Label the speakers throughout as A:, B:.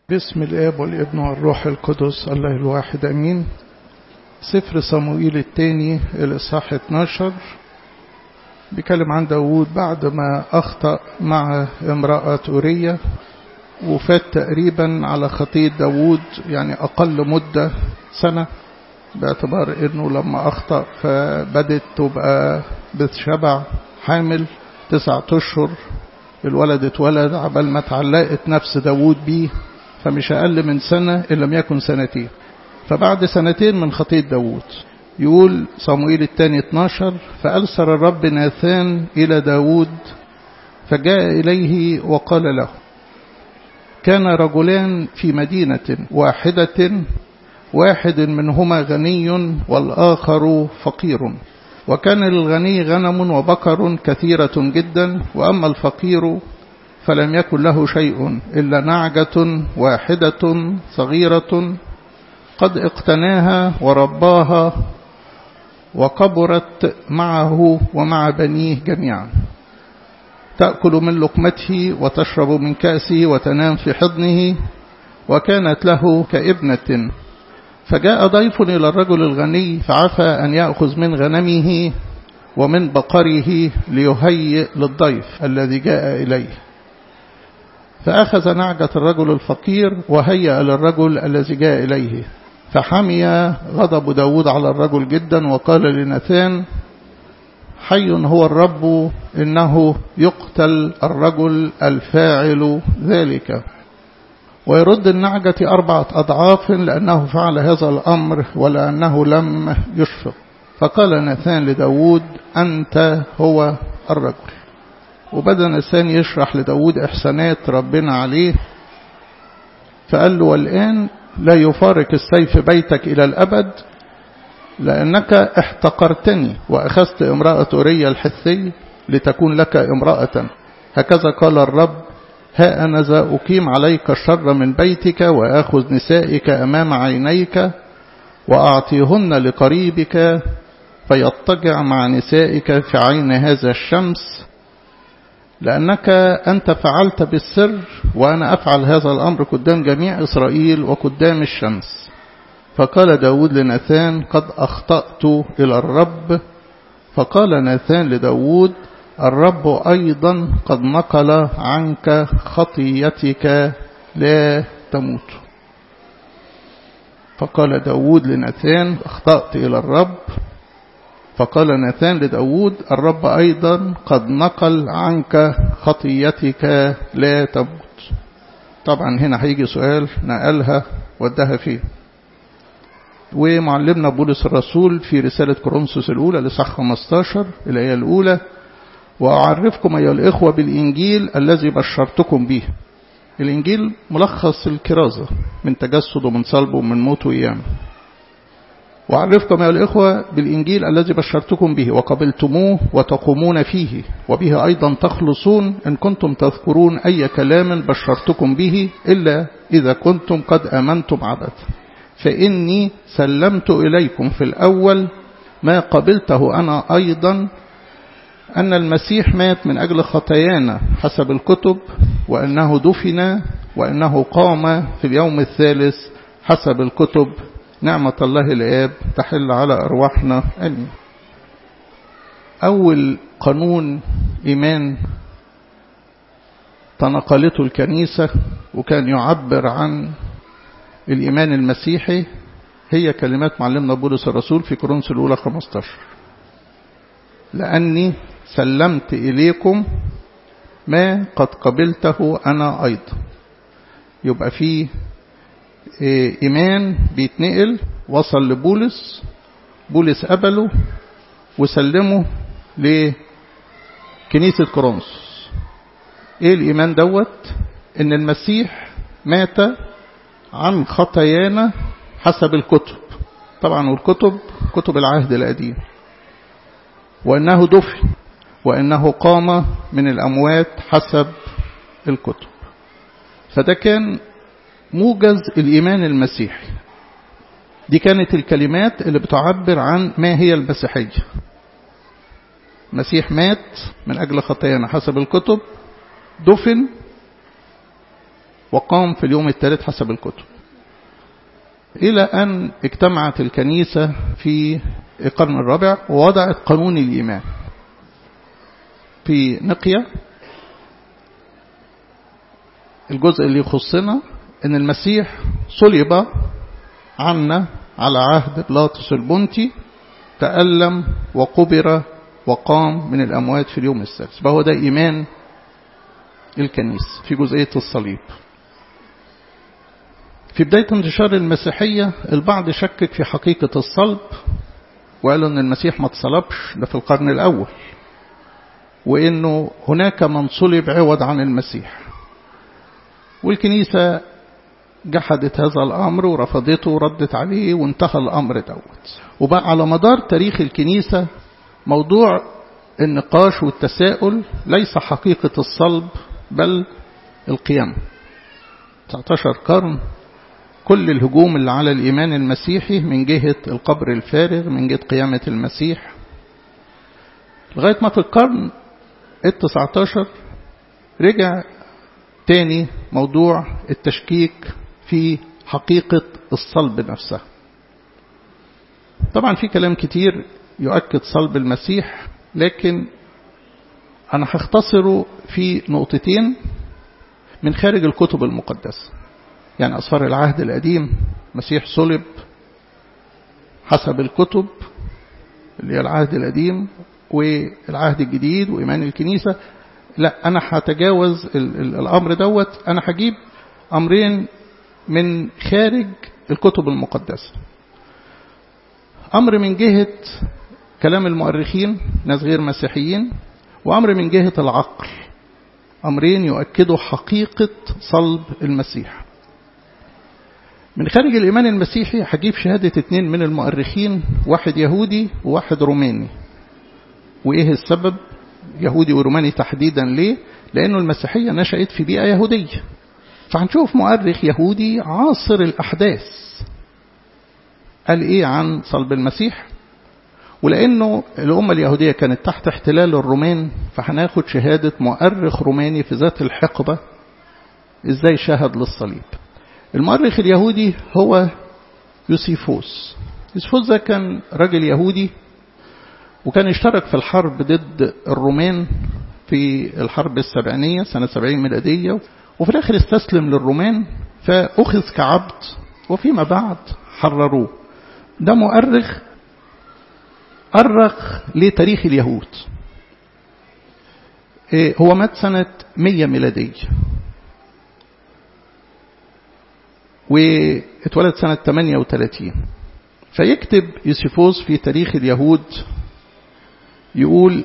A: باسم الآب والابن والروح القدس الله الواحد أمين سفر صموئيل الثاني الإصحاح 12 بيكلم عن داوود بعد ما أخطأ مع امرأة أورية وفات تقريبا على خطية داوود يعني أقل مدة سنة باعتبار انه لما اخطأ فبدت تبقى بتشبع حامل تسعة اشهر الولد اتولد عبال ما اتعلقت نفس داوود بيه فمش اقل من سنة ان لم يكن سنتين فبعد سنتين من خطية داوود يقول صموئيل الثاني 12 فألسر الرب ناثان إلى داود فجاء إليه وقال له كان رجلان في مدينة واحدة واحد منهما غني والآخر فقير وكان للغني غنم وبقر كثيرة جدا وأما الفقير فلم يكن له شيء إلا نعجة واحدة صغيرة قد اقتناها ورباها وكبرت معه ومع بنيه جميعا تأكل من لقمته وتشرب من كأسه وتنام في حضنه وكانت له كابنة فجاء ضيف إلى الرجل الغني فعفى أن يأخذ من غنمه ومن بقره ليهيئ للضيف الذي جاء إليه فأخذ نعجة الرجل الفقير وهيأ للرجل الذي جاء إليه فحمي غضب داود على الرجل جدا وقال لنثان حي هو الرب إنه يقتل الرجل الفاعل ذلك ويرد النعجة أربعة أضعاف لأنه فعل هذا الأمر ولأنه لم يشفق فقال ناثان لداود أنت هو الرجل وبدأ ناثان يشرح لداود إحسانات ربنا عليه فقال له والآن لا يفارق السيف بيتك إلى الأبد لأنك احتقرتني وأخذت امرأة أورية الحثي لتكون لك امرأة هكذا قال الرب ها أنا ذا أقيم عليك الشر من بيتك وآخذ نسائك أمام عينيك وأعطيهن لقريبك فيضطجع مع نسائك في عين هذا الشمس لأنك أنت فعلت بالسر وأنا أفعل هذا الأمر قدام جميع إسرائيل وقدام الشمس فقال داود لناثان قد أخطأت إلى الرب فقال ناثان لداود الرب أيضا قد نقل عنك خطيتك لا تموت فقال داود لناثان اخطأت إلى الرب فقال ناثان لداود الرب أيضا قد نقل عنك خطيتك لا تموت طبعا هنا هيجي سؤال نقلها ودها فيه ومعلمنا بولس الرسول في رسالة كورنثوس الأولى لصح 15 الآية الأولى وأعرفكم أيها الإخوة بالإنجيل الذي بشرتكم به الإنجيل ملخص الكرازة من تجسد ومن صلب ومن موت وإيام وأعرفكم أيها الإخوة بالإنجيل الذي بشرتكم به وقبلتموه وتقومون فيه وبه أيضا تخلصون إن كنتم تذكرون أي كلام بشرتكم به إلا إذا كنتم قد آمنتم عبث فإني سلمت إليكم في الأول ما قبلته أنا أيضا أن المسيح مات من أجل خطايانا حسب الكتب وأنه دفن وأنه قام في اليوم الثالث حسب الكتب نعمة الله الآب تحل على أرواحنا آمين أول قانون إيمان تنقلته الكنيسة وكان يعبر عن الإيمان المسيحي هي كلمات معلمنا بولس الرسول في كورنثوس الأولى 15 لأني سلمت إليكم ما قد قبلته أنا أيضا يبقى في إيمان بيتنقل وصل لبولس بولس قبله وسلمه لكنيسة كورنثوس ايه الإيمان دوت ان المسيح مات عن خطايانا حسب الكتب طبعا والكتب كتب العهد القديم وأنه دفن وأنه قام من الأموات حسب الكتب فده كان موجز الإيمان المسيحي دي كانت الكلمات اللي بتعبر عن ما هي المسيحية مسيح مات من أجل خطايانا حسب الكتب دفن وقام في اليوم الثالث حسب الكتب إلى أن اجتمعت الكنيسة في القرن الرابع ووضعت قانون الإيمان في نقية الجزء اللي يخصنا أن المسيح صلب عنا على عهد بلاطس البنتي تألم وقبر وقام من الأموات في اليوم السادس فهو ده إيمان الكنيسة في جزئية الصليب في بداية انتشار المسيحية البعض شكك في حقيقة الصلب وقالوا أن المسيح ما اتصلبش ده في القرن الأول وأنه هناك من صلب عوض عن المسيح والكنيسة جحدت هذا الأمر ورفضته وردت عليه وانتهى الأمر دوت وبقى على مدار تاريخ الكنيسة موضوع النقاش والتساؤل ليس حقيقة الصلب بل القيام 19 قرن كل الهجوم اللي على الإيمان المسيحي من جهة القبر الفارغ من جهة قيامة المسيح لغاية ما في القرن التسعة عشر رجع تاني موضوع التشكيك في حقيقة الصلب نفسها طبعا في كلام كتير يؤكد صلب المسيح لكن أنا هختصره في نقطتين من خارج الكتب المقدسة يعني أسفار العهد القديم مسيح صلب حسب الكتب اللي هي العهد القديم والعهد الجديد وإيمان الكنيسة لا أنا هتجاوز الأمر دوت أنا هجيب أمرين من خارج الكتب المقدسة أمر من جهة كلام المؤرخين ناس غير مسيحيين وأمر من جهة العقل أمرين يؤكدوا حقيقة صلب المسيح من خارج الإيمان المسيحي هجيب شهادة اتنين من المؤرخين واحد يهودي وواحد روماني وإيه السبب يهودي وروماني تحديدا ليه لأنه المسيحية نشأت في بيئة يهودية فهنشوف مؤرخ يهودي عاصر الأحداث قال إيه عن صلب المسيح ولأنه الأمة اليهودية كانت تحت احتلال الرومان فهناخد شهادة مؤرخ روماني في ذات الحقبة إزاي شهد للصليب المؤرخ اليهودي هو يوسيفوس يوسيفوس ده كان راجل يهودي وكان اشترك في الحرب ضد الرومان في الحرب السبعينية سنة سبعين ميلادية وفي الآخر استسلم للرومان فأخذ كعبد وفيما بعد حرروه ده مؤرخ أرخ لتاريخ اليهود هو مات سنة 100 ميلادية واتولد سنة 38 فيكتب يوسيفوس في تاريخ اليهود يقول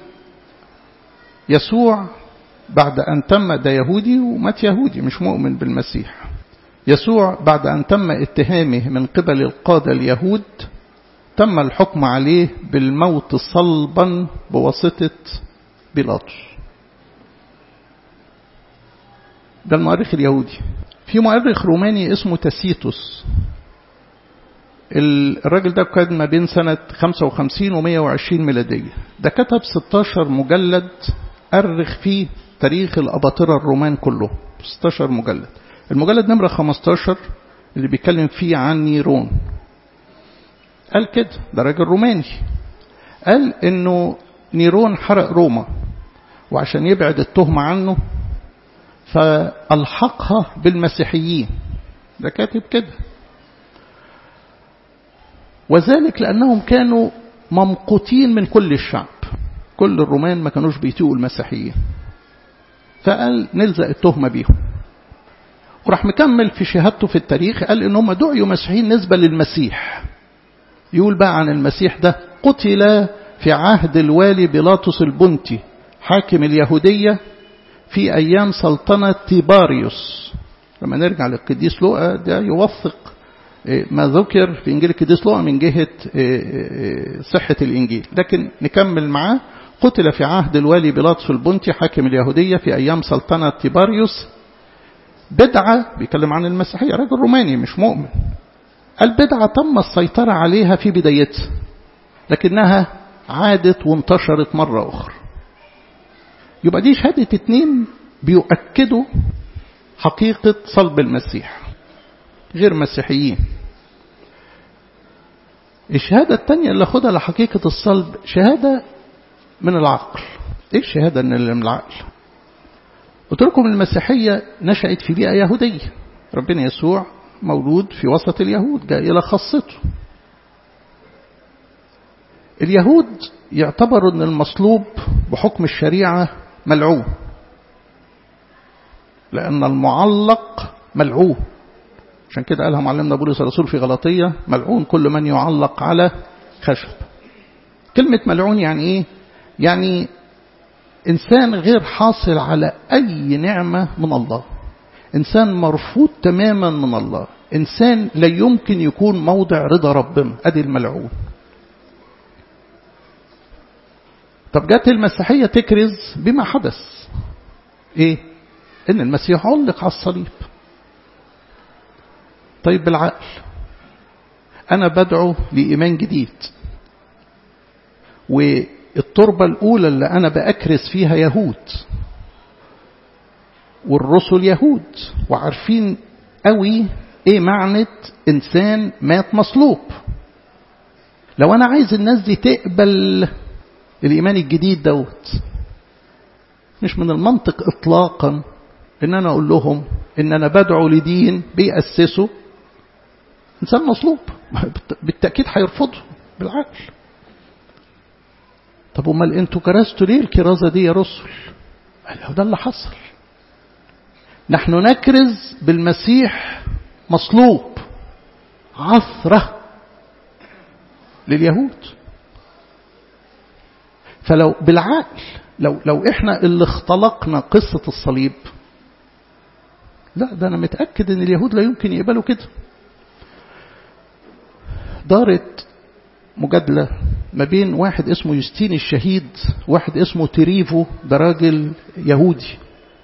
A: يسوع بعد أن تم ده يهودي ومات يهودي مش مؤمن بالمسيح يسوع بعد أن تم اتهامه من قبل القادة اليهود تم الحكم عليه بالموت صلبا بواسطة بيلاطس ده المؤرخ اليهودي في مؤرخ روماني اسمه تاسيتوس الراجل ده كان ما بين سنة 55 و 120 ميلادية ده كتب 16 مجلد أرخ فيه تاريخ الأباطرة الرومان كله 16 مجلد المجلد نمرة 15 اللي بيتكلم فيه عن نيرون قال كده ده راجل روماني قال انه نيرون حرق روما وعشان يبعد التهمة عنه فألحقها بالمسيحيين ده كاتب كده وذلك لأنهم كانوا ممقوتين من كل الشعب كل الرومان ما كانوش بيتيقوا المسيحيين فقال نلزق التهمة بيهم وراح مكمل في شهادته في التاريخ قال ان هم دعيوا مسيحيين نسبة للمسيح يقول بقى عن المسيح ده قتل في عهد الوالي بيلاطس البنتي حاكم اليهودية في أيام سلطنة تيباريوس لما نرجع للقديس لوقا ده يوثق ما ذكر في إنجيل القديس لوقا من جهة صحة الإنجيل لكن نكمل معاه قتل في عهد الوالي بيلاطس البنتي حاكم اليهودية في أيام سلطنة تيباريوس بدعة بيتكلم عن المسيحية راجل روماني مش مؤمن البدعة تم السيطرة عليها في بدايتها لكنها عادت وانتشرت مرة أخرى يبقى دي شهادة اتنين بيؤكدوا حقيقة صلب المسيح غير مسيحيين الشهادة الثانية اللي أخدها لحقيقة الصلب شهادة من العقل إيه الشهادة اللي من العقل قلت لكم المسيحية نشأت في بيئة يهودية ربنا يسوع مولود في وسط اليهود جاء إلى خاصته اليهود يعتبروا أن المصلوب بحكم الشريعة ملعون لأن المعلق ملعون عشان كده قالها معلمنا بولس الرسول في غلطية ملعون كل من يعلق على خشب كلمة ملعون يعني إيه؟ يعني إنسان غير حاصل على أي نعمة من الله إنسان مرفوض تماما من الله إنسان لا يمكن يكون موضع رضا ربنا أدي الملعون طب جت المسيحية تكرز بما حدث إيه؟ إن المسيح علق على الصليب طيب بالعقل أنا بدعو لإيمان جديد والتربة الأولى اللي أنا بأكرس فيها يهود والرسل يهود وعارفين قوي ايه معنى انسان مات مصلوب لو انا عايز الناس دي تقبل الايمان الجديد دوت مش من المنطق اطلاقا ان انا اقول لهم ان انا بدعو لدين بيأسسه انسان مصلوب بالتأكيد هيرفضه بالعقل طب امال انتوا كرستوا ليه الكرازة دي يا رسل قال ده اللي حصل نحن نكرز بالمسيح مصلوب عثرة لليهود فلو بالعقل لو لو احنا اللي اختلقنا قصة الصليب لا ده انا متأكد ان اليهود لا يمكن يقبلوا كده دارت مجادلة ما بين واحد اسمه يوستين الشهيد واحد اسمه تريفو ده راجل يهودي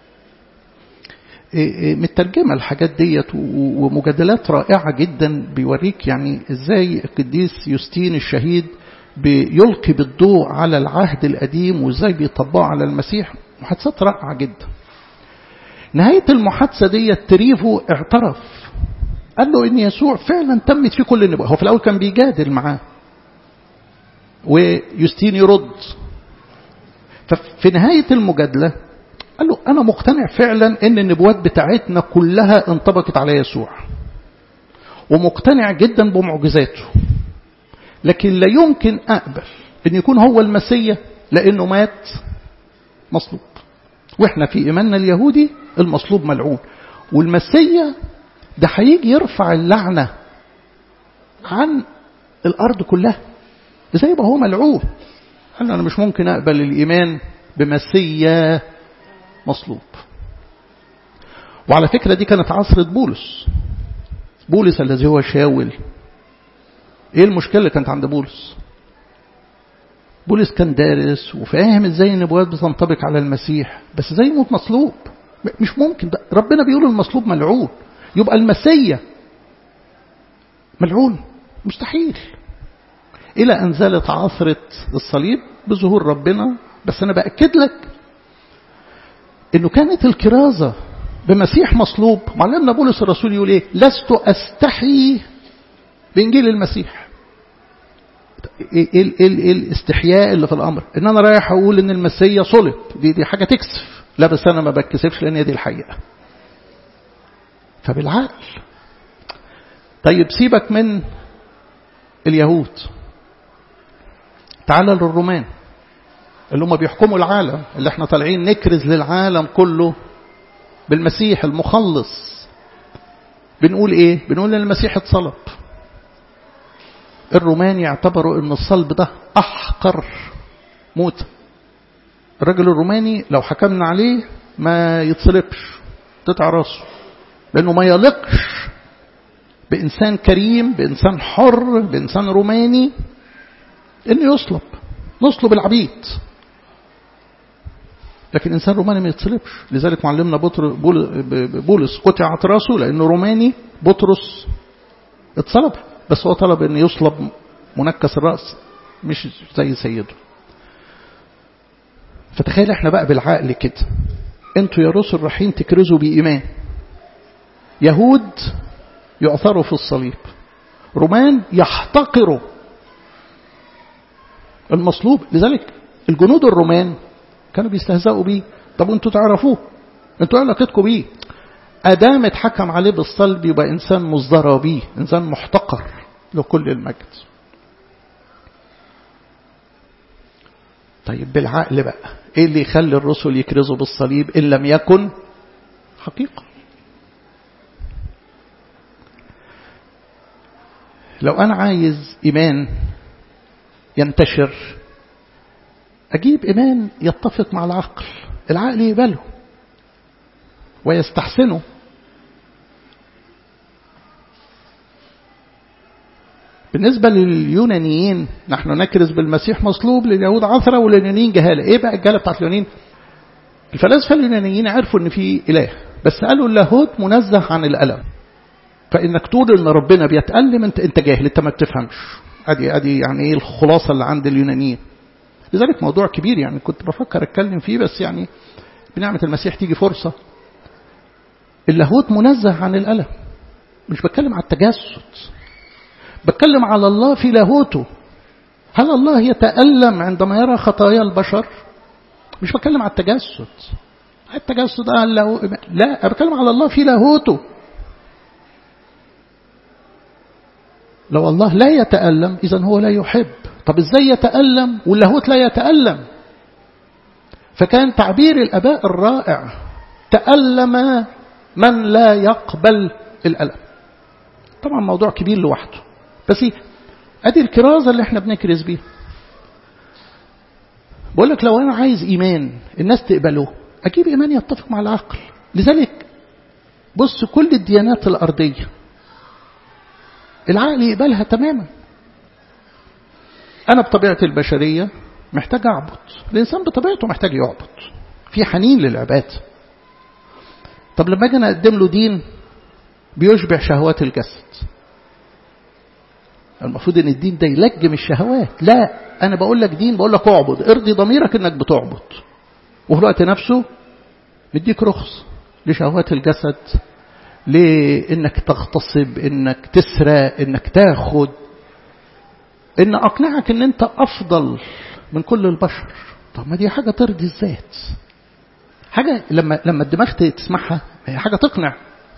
A: مترجمة الحاجات ديت ومجادلات رائعة جدا بيوريك يعني ازاي القديس يوستين الشهيد بيلقي بالضوء على العهد القديم وازاي بيطبقه على المسيح محادثات رائعة جدا نهاية المحادثة ديت تريفو اعترف قال له ان يسوع فعلا تمت فيه كل النبوة هو في الاول كان بيجادل معاه ويوستين يرد ففي نهاية المجادلة قال له أنا مقتنع فعلا أن النبوات بتاعتنا كلها انطبقت على يسوع ومقتنع جدا بمعجزاته لكن لا يمكن أقبل أن يكون هو المسيا لأنه مات مصلوب وإحنا في إيماننا اليهودي المصلوب ملعون والمسيا ده هيجي يرفع اللعنة عن الأرض كلها زي ما هو ملعون قال أنا مش ممكن أقبل الإيمان بمسيا مصلوب وعلى فكرة دي كانت عصرة بولس بولس الذي هو شاول ايه المشكلة اللي كانت عند بولس بولس كان دارس وفاهم ازاي النبوات بتنطبق على المسيح بس زي موت مصلوب مش ممكن ده ربنا بيقول المصلوب ملعون يبقى المسيا ملعون مستحيل إلى أن زالت عصرة الصليب بظهور ربنا بس أنا بأكد لك انه كانت الكرازة بمسيح مصلوب معلمنا بولس الرسول يقول ايه لست استحي بانجيل المسيح ايه ايه ايه ايه الاستحياء اللي في الامر ان انا رايح اقول ان المسيح صلب دي دي حاجه تكسف لا بس انا ما بتكسفش لان دي الحقيقه فبالعقل طيب سيبك من اليهود تعال للرومان اللي هم بيحكموا العالم اللي احنا طالعين نكرز للعالم كله بالمسيح المخلص بنقول ايه بنقول ان المسيح اتصلب الرومان يعتبروا ان الصلب ده احقر موت الرجل الروماني لو حكمنا عليه ما يتصلبش تقطع راسه لانه ما يلقش بانسان كريم بانسان حر بانسان روماني انه يصلب نصلب العبيد لكن إنسان روماني ما يتصلبش لذلك معلمنا بولس قطعت راسه لأنه روماني بطرس اتصلب بس هو طلب أن يصلب منكس الرأس مش زي سيده فتخيل احنا بقى بالعقل كده انتوا يا رسل رايحين تكرزوا بإيمان يهود يعثروا في الصليب رومان يحتقروا المصلوب لذلك الجنود الرومان كانوا بيستهزئوا بيه طب انتوا تعرفوه انتوا علاقتكم بيه ادام اتحكم عليه بالصلب يبقى انسان مصدر بيه انسان محتقر لكل المجد طيب بالعقل بقى ايه اللي يخلي الرسل يكرزوا بالصليب ان لم يكن حقيقه لو انا عايز ايمان ينتشر اجيب ايمان يتفق مع العقل العقل يقبله ويستحسنه بالنسبة لليونانيين نحن نكرز بالمسيح مصلوب لليهود عثرة واليونانيين جهالة ايه بقى الجهالة بتاعت اليونانيين الفلاسفة اليونانيين عرفوا ان في اله بس قالوا اللاهوت منزه عن الألم فانك تقول ان ربنا بيتألم انت انت جاهل انت ما بتفهمش ادي ادي يعني ايه الخلاصة اللي عند اليونانيين لذلك موضوع كبير يعني كنت بفكر اتكلم فيه بس يعني بنعمة المسيح تيجي فرصة اللاهوت منزه عن الألم مش بتكلم على التجسد بتكلم على الله في لاهوته هل الله يتألم عندما يرى خطايا البشر مش بتكلم على التجسد التجسد قال له لا بتكلم على الله في لاهوته لو الله لا يتألم إذا هو لا يحب طب إزاي يتألم واللاهوت لا يتألم فكان تعبير الأباء الرائع تألم من لا يقبل الألم طبعا موضوع كبير لوحده بس ادي الكرازة اللي احنا بنكرز بيها بقول لك لو انا عايز ايمان الناس تقبله اجيب ايمان يتفق مع العقل لذلك بص كل الديانات الارضية العقل يقبلها تماما انا بطبيعتي البشرية محتاج اعبد الانسان بطبيعته محتاج يعبد في حنين للعباد طب لما اجي اقدم له دين بيشبع شهوات الجسد المفروض ان الدين ده يلجم الشهوات لا انا بقول لك دين بقول لك اعبد ارضي ضميرك انك بتعبد وفي الوقت نفسه مديك رخص لشهوات الجسد لانك تغتصب انك تسرق انك تاخد ان اقنعك ان انت افضل من كل البشر طب ما دي حاجه ترضي الذات حاجه لما لما الدماغ تسمعها هي حاجه تقنع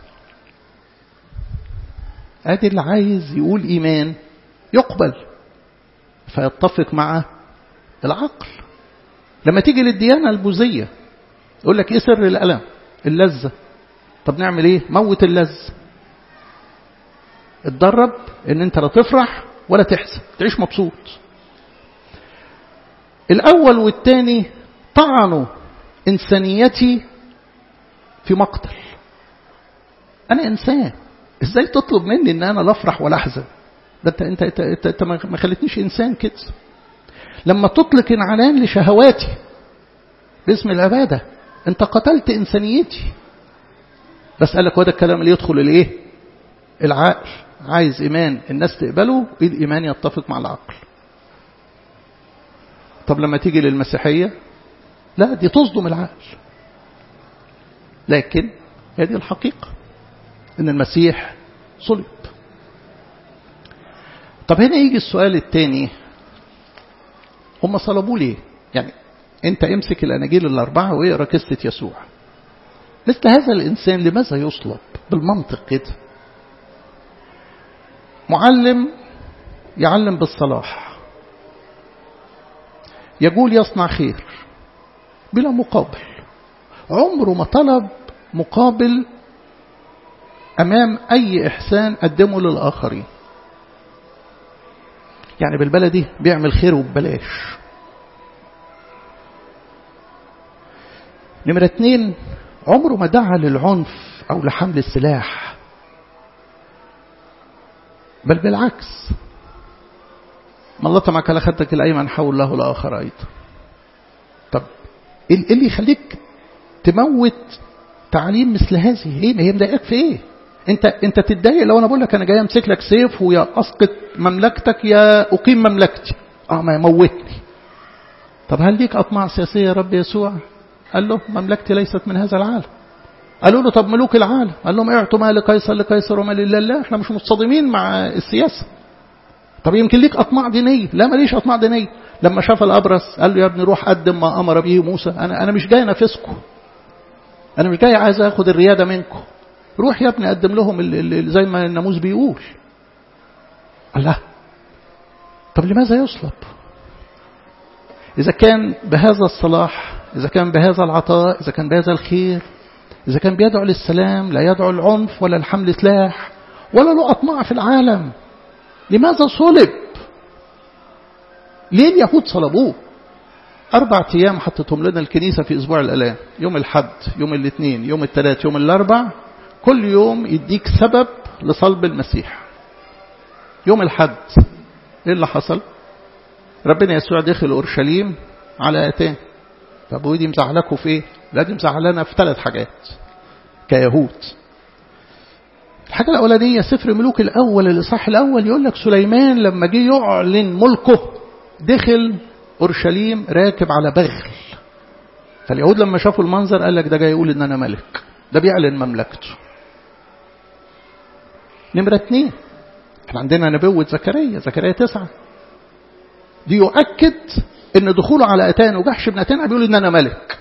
A: ادي اللي عايز يقول ايمان يقبل فيتفق مع العقل لما تيجي للديانة البوذية يقول لك ايه سر الألم اللذة طب نعمل ايه موت اللذ اتدرب ان انت لا تفرح ولا تحزن تعيش مبسوط الاول والتاني طعنوا انسانيتي في مقتل انا انسان ازاي تطلب مني ان انا لا افرح ولا احزن ده انت انت انت, انت, انت ما خلتنيش انسان كده لما تطلق انعلان لشهواتي باسم العباده انت قتلت انسانيتي بسالك وده الكلام اللي يدخل الايه العقل عايز ايمان الناس تقبله الايمان يتفق مع العقل طب لما تيجي للمسيحيه لا دي تصدم العقل لكن هذه الحقيقه ان المسيح صلب طب هنا يجي السؤال الثاني هم صلبوه ليه يعني انت امسك الاناجيل الاربعه واقرا قصه يسوع مثل هذا الانسان لماذا يصلب بالمنطق كده معلم يعلم بالصلاح يقول يصنع خير بلا مقابل عمره ما طلب مقابل أمام أي إحسان قدمه للآخرين يعني بالبلدي بيعمل خير وببلاش نمرة اتنين عمره ما دعا للعنف أو لحمل السلاح بل بالعكس ما الله معك على خدك الأيمن حول له الآخر أيضا طب ايه اللي يخليك تموت تعليم مثل هذه ايه هي مضايقاك في ايه انت انت تتضايق لو انا بقول لك انا جاي امسك لك سيف ويا اسقط مملكتك يا اقيم مملكتي اه ما يموتني طب هل ليك اطماع سياسيه يا رب يسوع قال له مملكتي ليست من هذا العالم قالوا له طب ملوك العالم قال لهم اعطوا ما لقيصر لقيصر وما لله لا احنا مش مصطدمين مع السياسة طب يمكن ليك أطماع دينية لا ماليش أطماع دينية لما شاف الأبرص قال له يا ابني روح قدم ما أمر به موسى أنا, أنا مش جاي أنافسكم أنا مش جاي عايز أخد الريادة منكم روح يا ابني قدم لهم اللي زي ما الناموس بيقول الله طب لماذا يصلب إذا كان بهذا الصلاح إذا كان بهذا العطاء إذا كان بهذا الخير إذا كان بيدعو للسلام لا يدعو العنف ولا الحمل سلاح ولا له أطماع في العالم لماذا صلب ليه اليهود صلبوه أربع أيام حطتهم لنا الكنيسة في أسبوع الألام يوم الحد يوم الاثنين يوم الثلاث يوم الأربع كل يوم يديك سبب لصلب المسيح يوم الحد ايه اللي حصل ربنا يسوع دخل اورشليم على اتان طب ودي مزعلكوا في ايه لا دي مزعلنا في ثلاث حاجات كيهود الحاجة الأولانية سفر ملوك الأول الإصحاح الأول يقول لك سليمان لما جه يعلن ملكه دخل أورشليم راكب على بغل فاليهود لما شافوا المنظر قال لك ده جاي يقول إن أنا ملك ده بيعلن مملكته نمرة اتنين احنا عندنا نبوة زكريا زكريا تسعة دي يؤكد ان دخوله على اتان وجحش بن اتان بيقول ان انا ملك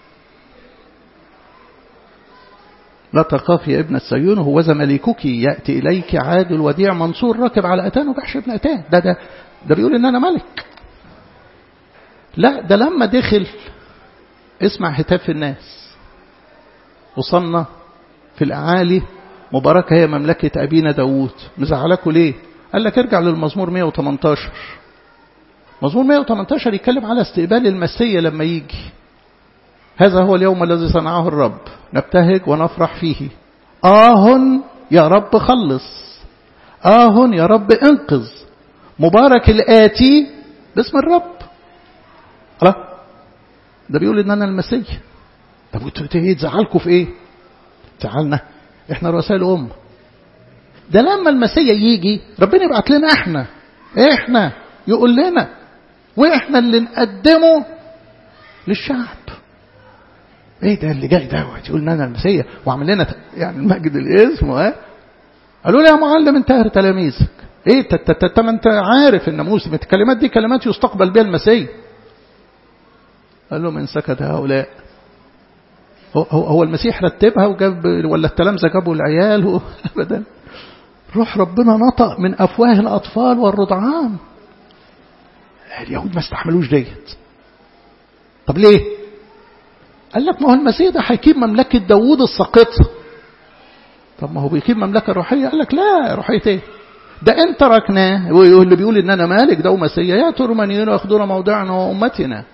A: لا تخاف يا ابن السيون هو ذا ملكك يأتي إليك عادل وديع منصور راكب على أتان وجحش ابن أتان ده ده ده بيقول إن أنا ملك لا ده لما دخل اسمع هتاف الناس وصلنا في الأعالي مباركة هي مملكة أبينا داوود مزعلكوا ليه قال لك ارجع للمزمور 118 مزمور 118 يتكلم على استقبال المسيا لما يجي هذا هو اليوم الذي صنعه الرب نبتهج ونفرح فيه آه يا رب خلص آه يا رب انقذ مبارك الآتي باسم الرب الله ده بيقول ان انا المسيح طب وانتوا ايه تزعلكم في ايه زعلنا احنا رؤساء الامه ده لما المسيح يجي ربنا يبعت لنا احنا احنا يقول لنا واحنا اللي نقدمه للشعب ايه ده اللي جاي دوت يقول لنا المسيح وعمل لنا يعني المجد الاسم ها قالوا لي يا معلم انتهر تلاميذك ايه انت ما انت عارف الناموس الكلمات دي كلمات يستقبل بها المسيح قال لهم ان سكت هؤلاء هو, هو المسيح رتبها وجاب ولا التلامذه جابوا العيال ابدا روح ربنا نطق من افواه الاطفال والرضعان اليهود ما استحملوش ديت طب ليه قال لك ما هو المسيح ده هيكيب مملكة داوود الساقطة طب ما هو بيكيب مملكة روحية قال لك لا روحية ايه ده ان تركناه واللي بيقول ان انا مالك ده مسيح يا ترمانيين ياخذون موضعنا وامتنا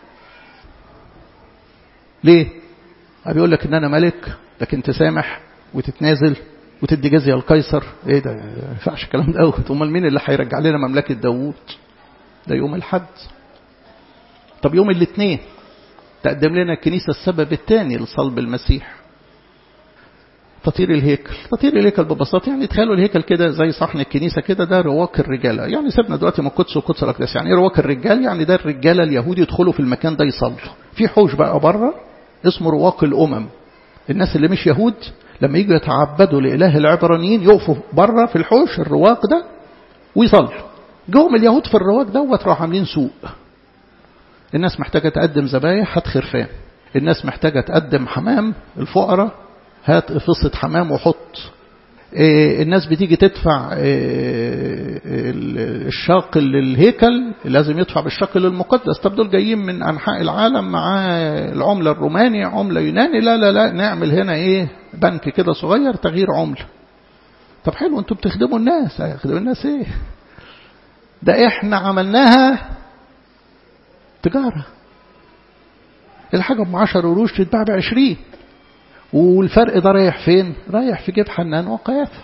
A: ليه بيقول لك ان انا ملك لكن تسامح وتتنازل وتدي جزيه لقيصر ايه ده ما ينفعش الكلام ده قوي امال مين اللي هيرجع لنا مملكه داوود ده يوم الحد طب يوم الاثنين تقدم لنا الكنيسة السبب الثاني لصلب المسيح تطهير الهيكل تطهير الهيكل ببساطة يعني تخيلوا الهيكل كده زي صحن الكنيسة كده ده رواق الرجالة يعني سيبنا دلوقتي من القدس وقدس الأقداس يعني ايه رواق الرجال يعني ده الرجالة اليهود يدخلوا في المكان ده يصلوا في حوش بقى بره اسمه رواق الأمم الناس اللي مش يهود لما يجوا يتعبدوا لإله العبرانيين يقفوا بره في الحوش الرواق ده ويصلوا جوهم اليهود في الرواق دوت راحوا عاملين سوق الناس محتاجة تقدم ذبايح هات خرفان الناس محتاجة تقدم حمام الفقراء هات قفصة حمام وحط إيه الناس بتيجي تدفع إيه الشاق للهيكل لازم يدفع بالشاق للمقدس طب دول جايين من أنحاء العالم مع العملة الروماني عملة يوناني لا لا لا نعمل هنا إيه بنك كده صغير تغيير عملة طب حلو انتوا بتخدموا الناس هيخدموا الناس ايه ده احنا عملناها تجارة الحاجة ب 10 قروش تتباع ب 20 والفرق ده رايح فين؟ رايح في جيب حنان وقيافة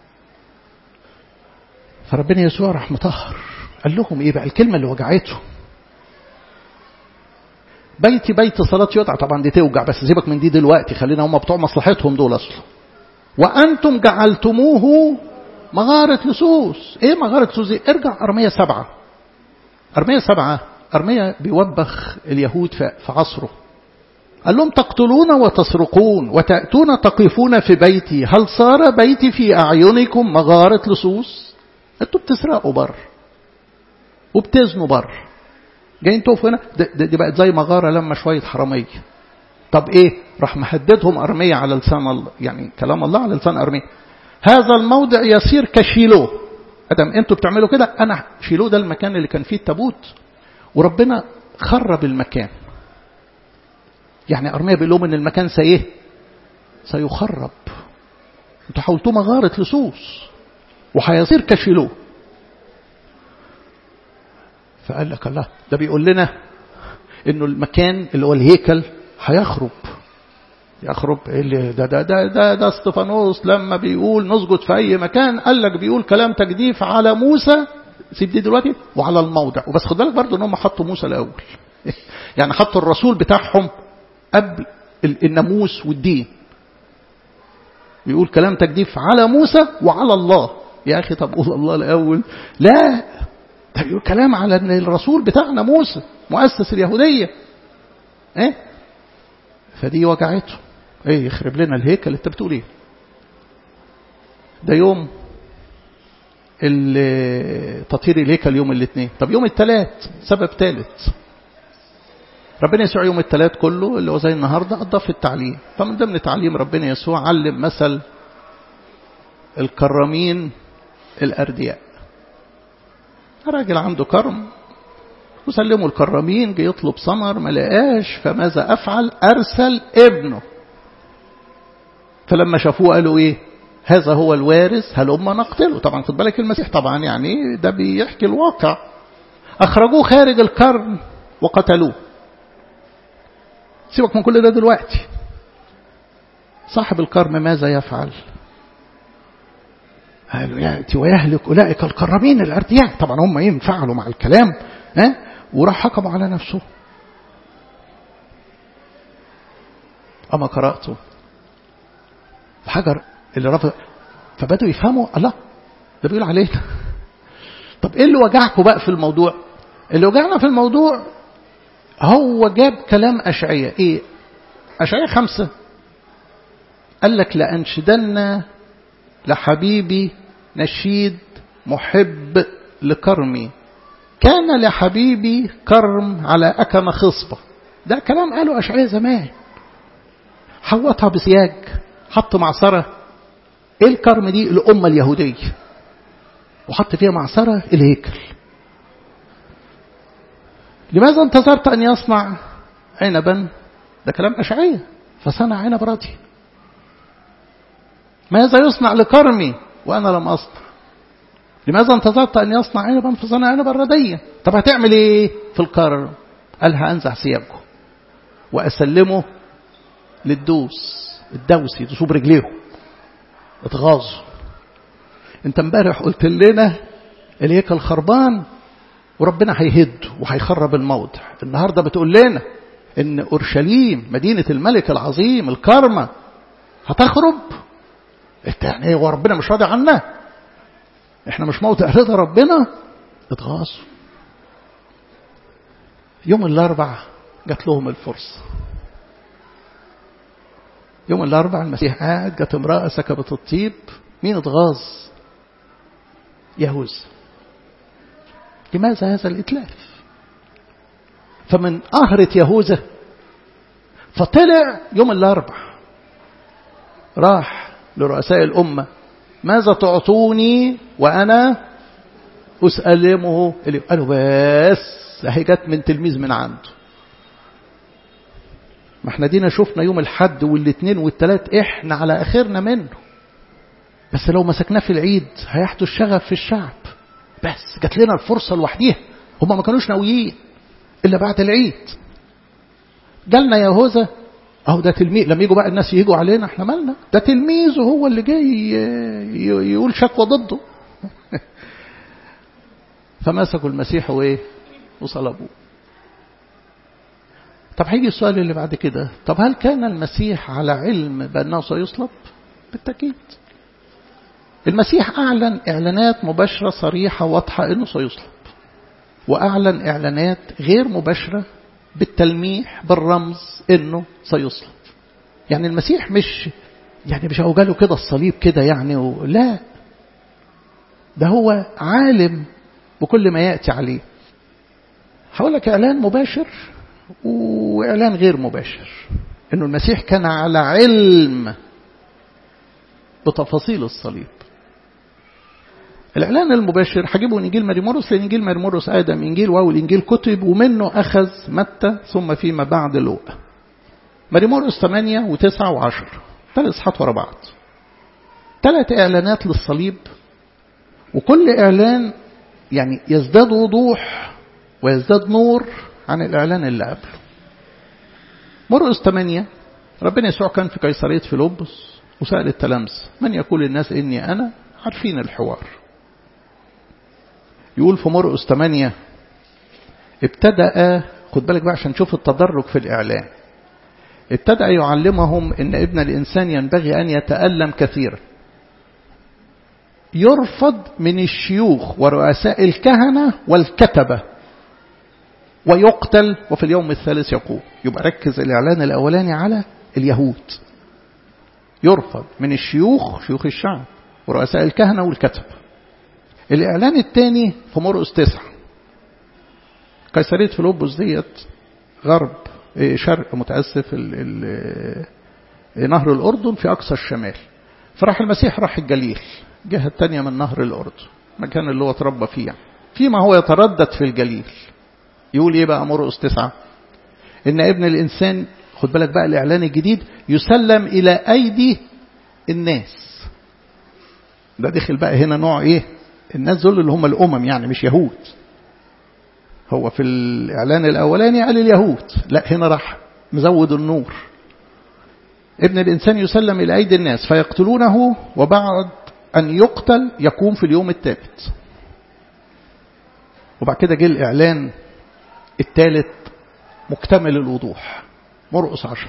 A: فربنا يسوع راح مطهر قال لهم ايه بقى الكلمة اللي وجعته بيتي بيت صلاة يدعى طبعا دي توجع بس سيبك من دي دلوقتي خلينا هم بتوع مصلحتهم دول اصلا وانتم جعلتموه مغارة لصوص ايه مغارة لصوص دي ارجع ارمية سبعة ارمية سبعة أرميا بيوبخ اليهود في عصره قال لهم تقتلون وتسرقون وتأتون تقفون في بيتي هل صار بيتي في أعينكم مغارة لصوص انتوا بتسرقوا بر وبتزنوا بر جايين تقفوا هنا دي, دي بقت زي مغارة لما شوية حرامية طب ايه راح محددهم أرمية على لسان الله يعني كلام الله على لسان أرمية هذا الموضع يصير كشيلوه ادم انتوا بتعملوا كده انا شيلوه ده المكان اللي كان فيه التابوت وربنا خرب المكان يعني أرمية بيقول لهم إن المكان سايه سيخرب انتوا حولتوه مغارة لصوص وهيصير كشيلوه فقال لك الله ده بيقول لنا انه المكان اللي هو الهيكل هيخرب يخرب ايه اللي ده ده ده ده, ده استفانوس لما بيقول نسجد في اي مكان قال لك بيقول كلام تجديف على موسى سيب دي دلوقتي وعلى الموضع وبس خد بالك برضه ان هم حطوا موسى الاول يعني حطوا الرسول بتاعهم قبل الناموس والدين بيقول كلام تجديف على موسى وعلى الله يا أخي طب قول الله الأول لا ده بيقول كلام على الرسول بتاعنا موسى مؤسس اليهودية ايه فدي وجعته ايه يخرب لنا الهيكل انت بتقول ايه ده يوم تطهير الهيكل يوم الاثنين طب يوم الثلاث سبب ثالث ربنا يسوع يوم الثلاث كله اللي هو زي النهاردة أضاف التعليم فمن ضمن تعليم ربنا يسوع علم مثل الكرامين الأردياء راجل عنده كرم وسلموا الكرامين جه يطلب ثمر ما لقاش فماذا أفعل أرسل ابنه فلما شافوه قالوا إيه هذا هو الوارث هلما نقتله طبعا خد بالك المسيح طبعا يعني ده بيحكي الواقع أخرجوه خارج الكرم وقتلوه سيبك من كل ده دلوقتي صاحب الكرم ماذا يفعل قالوا يأتي ويهلك أولئك الكرمين الأردياء طبعا هم ينفعلوا مع الكلام ها وراح حكموا على نفسه أما قرأته الحجر اللي رفض فبدأوا يفهموا الله ده بيقول علينا طب ايه اللي وجعكم بقى في الموضوع اللي وجعنا في الموضوع هو جاب كلام أشعية إيه أشعية خمسة قال لك لأنشدن لحبيبي نشيد محب لكرمي كان لحبيبي كرم على أكم خصبة ده كلام قاله أشعية زمان حوطها بسياج حط معصرة ايه الكرم دي الأمة اليهودية وحط فيها معصرة الهيكل لماذا انتظرت أن يصنع عنبا ده كلام أشعية فصنع عنب راضي ماذا يصنع لكرمي وأنا لم أصنع لماذا انتظرت أن يصنع عنبا فصنع عنبا رديا طب هتعمل إيه في الكرم قال هأنزع ثيابه وأسلمه للدوس الدوس يدوسوا برجليهم اتغاظوا انت امبارح قلت لنا الهيكل خربان وربنا هيهد وهيخرب الموضع النهارده بتقول لنا ان اورشليم مدينه الملك العظيم الكرمه هتخرب انت يعني هو ربنا مش راضي عنا احنا مش موضع رضا ربنا اتغاظوا يوم الاربع جات لهم الفرصه يوم الاربع المسيح قاعد جت امراه سكبت الطيب مين اتغاظ يهوذا لماذا هذا الإتلاف فمن قهرة يهوذا فطلع يوم الأربع راح لرؤساء الأمة ماذا تعطوني وأنا أسألمه اللي قالوا بس هي جت من تلميذ من عنده ما احنا دينا شفنا يوم الحد والاثنين والثلاث احنا على اخرنا منه بس لو مسكناه في العيد هيحدث شغف في الشعب بس جات لنا الفرصة لوحديها هم ما كانوش ناويين إلا بعد العيد جالنا يهوذا أهو ده تلميذ لما يجوا بقى الناس يجوا علينا احنا مالنا ده تلميذه هو اللي جاي يقول شكوى ضده فمسكوا المسيح وايه وصلبوه طب هيجي السؤال اللي بعد كده طب هل كان المسيح على علم بأنه سيصلب بالتأكيد المسيح أعلن إعلانات مباشرة صريحة واضحة أنه سيصلب وأعلن إعلانات غير مباشرة بالتلميح بالرمز انه سيصلب يعني المسيح مش يعني مش هو جاله كده الصليب كده يعني و... لا ده هو عالم بكل ما يأتي عليه هقول لك إعلان مباشر وإعلان غير مباشر إنه المسيح كان على علم بتفاصيل الصليب الإعلان المباشر هجيبه من إنجيل مريمورس لأن إنجيل مريمورس آدم إنجيل واو الإنجيل كتب ومنه أخذ متى ثم فيما بعد لوقا مريمورس 8 و9 و10 ثلاث إصحاحات ورا بعض ثلاث إعلانات للصليب وكل إعلان يعني يزداد وضوح ويزداد نور عن الإعلان اللي قبله مرقس 8 ربنا يسوع كان في قيصرية فيلبس وسأل التلامذة من يقول الناس إني أنا عارفين الحوار يقول في مرقس 8 ابتدأ خد بالك بقى عشان نشوف التدرج في الإعلان ابتدأ يعلمهم إن ابن الإنسان ينبغي أن يتألم كثيرا يرفض من الشيوخ ورؤساء الكهنة والكتبة ويقتل وفي اليوم الثالث يقوم يبقى ركز الإعلان الأولاني على اليهود يرفض من الشيوخ شيوخ الشعب ورؤساء الكهنة والكتبة الإعلان الثاني في مرقس تسعة قيصرية فيلبس ديت غرب شرق متأسف ال ال نهر الأردن في أقصى الشمال فراح المسيح راح الجليل الجهة الثانية من نهر الأردن مكان اللي هو اتربى فيه يعني. فيما هو يتردد في الجليل يقول ايه بقى مرقس تسعة ان ابن الانسان خد بالك بقى الاعلان الجديد يسلم الى ايدي الناس ده دخل بقى هنا نوع ايه الناس دول اللي هم الامم يعني مش يهود هو في الاعلان الاولاني قال اليهود لا هنا راح مزود النور ابن الانسان يسلم الى ايدي الناس فيقتلونه وبعد ان يقتل يقوم في اليوم الثالث وبعد كده جه الاعلان الثالث مكتمل الوضوح مرقس عشر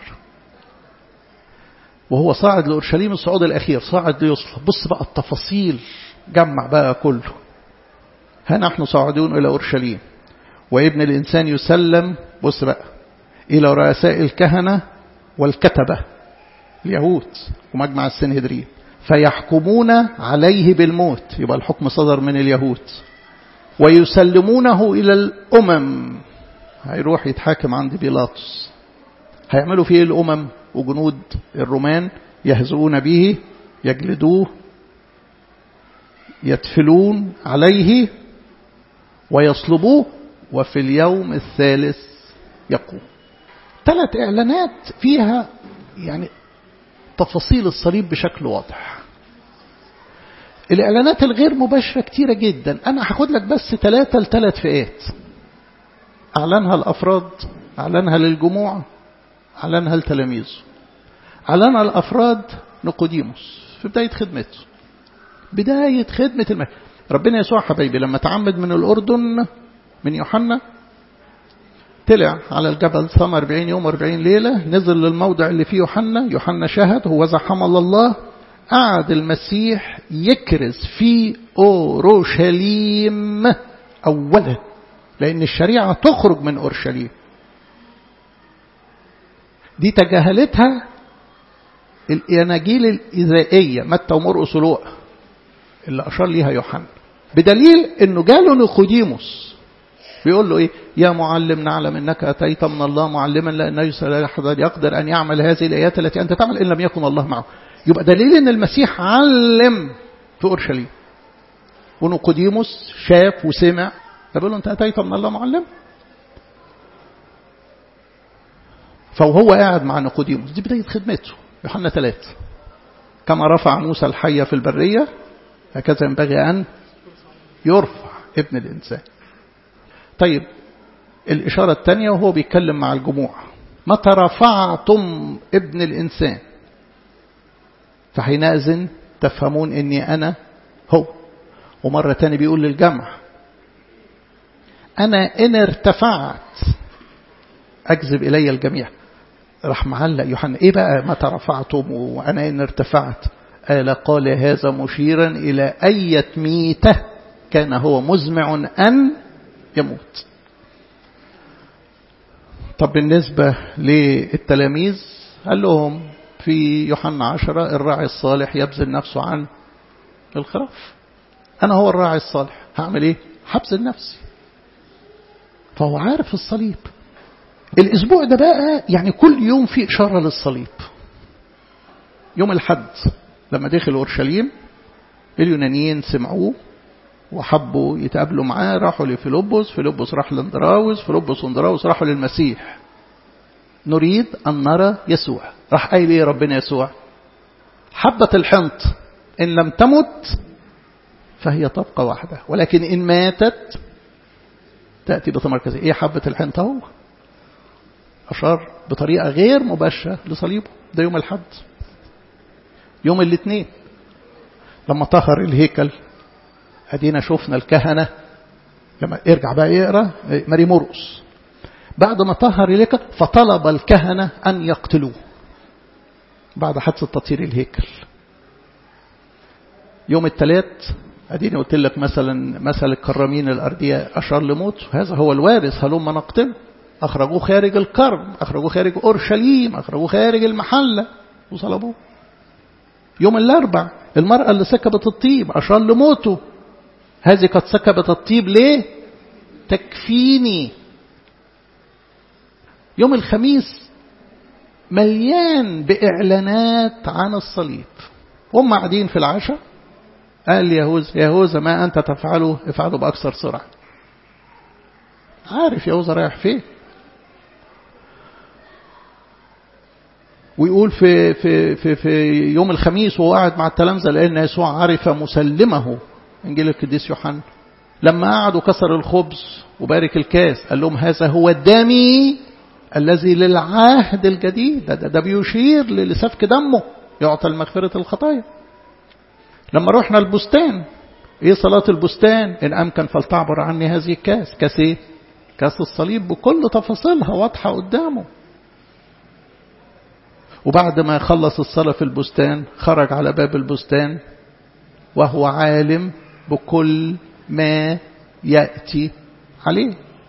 A: وهو صاعد لأورشليم الصعود الأخير صاعد ليصلب بص بقى التفاصيل جمع بقى كله ها نحن صاعدون إلى أورشليم وابن الإنسان يسلم بص بقى إلى رؤساء الكهنة والكتبة اليهود ومجمع السنهدرين فيحكمون عليه بالموت يبقى الحكم صدر من اليهود ويسلمونه إلى الأمم هيروح يتحاكم عند بيلاطس هيعملوا فيه الأمم وجنود الرومان يهزؤون به يجلدوه يتفلون عليه ويصلبوه وفي اليوم الثالث يقوم ثلاث إعلانات فيها يعني تفاصيل الصليب بشكل واضح الإعلانات الغير مباشرة كتيرة جدا أنا هاخد لك بس ثلاثة لثلاث فئات أعلنها الأفراد أعلنها للجموع أعلنها لتلاميذه أعلنها الأفراد نقوديموس في بداية خدمته بداية خدمة المسيح ربنا يسوع حبايبي لما تعمد من الأردن من يوحنا طلع على الجبل صام 40 يوم 40 ليلة نزل للموضع اللي فيه يوحنا يوحنا شهد هو ذا حمل الله قعد المسيح يكرز في أورشليم أولا لأن الشريعة تخرج من أورشليم دي تجاهلتها الأناجيل الإذائية متى ومرقس ولوقا اللي أشار ليها يوحنا بدليل أنه جاله نيقوديموس بيقول له إيه يا معلم نعلم أنك أتيت من الله معلما لأن ليس أحد يقدر أن يعمل هذه الآيات التي أنت تعمل إن لم يكن الله معه يبقى دليل أن المسيح علم في أورشليم ونيقوديموس شاف وسمع فبيقول له أنت أتيت من الله معلم فهو قاعد مع نيقوديموس دي بداية خدمته يوحنا ثلاثة كما رفع موسى الحية في البرية هكذا ينبغي أن يرفع ابن الإنسان طيب الإشارة الثانية وهو بيتكلم مع الجموع متى رفعتم ابن الإنسان فحينئذ تفهمون أني أنا هو ومرة تاني بيقول للجمع أنا إن ارتفعت أجذب إلي الجميع راح معلق يوحنا إيه بقى متى رفعتم وأنا إن ارتفعت قال قال هذا مشيرا إلى أية ميتة كان هو مزمع أن يموت طب بالنسبة للتلاميذ قال لهم في يوحنا عشرة الراعي الصالح يبذل نفسه عن الخراف أنا هو الراعي الصالح هعمل إيه هبذل نفسي فهو عارف الصليب الأسبوع ده بقى يعني كل يوم في إشارة للصليب يوم الحد لما دخل أورشليم اليونانيين سمعوه وحبوا يتقابلوا معاه راحوا لفيلبس فيلبس راح لاندراوس فيلبس واندراوس راحوا للمسيح نريد أن نرى يسوع راح قايل ايه ربنا يسوع حبة الحنط إن لم تمت فهي تبقى واحدة ولكن إن ماتت تأتي بثمر كثير إيه حبة الحنطة هو أشار بطريقة غير مباشرة لصليبه ده يوم الحد يوم الاثنين لما طهر الهيكل ادينا شفنا الكهنة لما ارجع بقى يقرا ماري مرقس بعد ما طهر الهيكل فطلب الكهنة أن يقتلوه بعد حادثة تطهير الهيكل يوم الثلاث اديني قلت لك مثلا مثل الكرامين الأرضية أشار لموت هذا هو الوارث هلما نقتله أخرجوه خارج الكرم أخرجوه خارج أورشليم أخرجوه خارج المحلة وصلبوه يوم الأربع المرأة اللي سكبت الطيب أشار لموته هذه قد سكبت الطيب ليه تكفيني يوم الخميس مليان بإعلانات عن الصليب هم قاعدين في العشاء قال يهوذا يهوذا ما أنت تفعله افعله بأكثر سرعة عارف يهوذا رايح فين ويقول في في في في يوم الخميس وهو قاعد مع التلامذه لان يسوع عرف مسلمه انجيل القديس يوحنا لما قعدوا كسر الخبز وبارك الكاس قال لهم هذا هو دمي الذي للعهد الجديد ده, ده, ده بيشير لسفك دمه يعطى المغفرة الخطايا لما رحنا البستان ايه صلاة البستان ان امكن فلتعبر عني هذه الكاس كاس ايه كاس الصليب بكل تفاصيلها واضحة قدامه وبعد ما خلص الصلاة في البستان خرج على باب البستان وهو عالم بكل ما يأتي عليه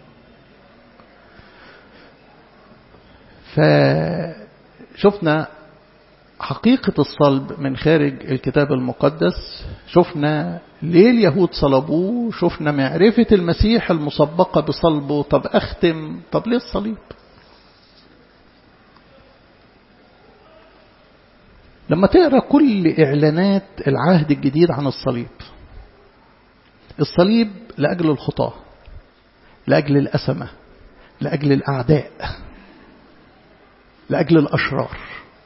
A: فشفنا حقيقة الصلب من خارج الكتاب المقدس شفنا ليه اليهود صلبوه شفنا معرفة المسيح المسبقة بصلبه طب أختم طب ليه الصليب لما تقرأ كل إعلانات العهد الجديد عن الصليب الصليب لأجل الخطاة لأجل الأسمة لأجل الأعداء لأجل الأشرار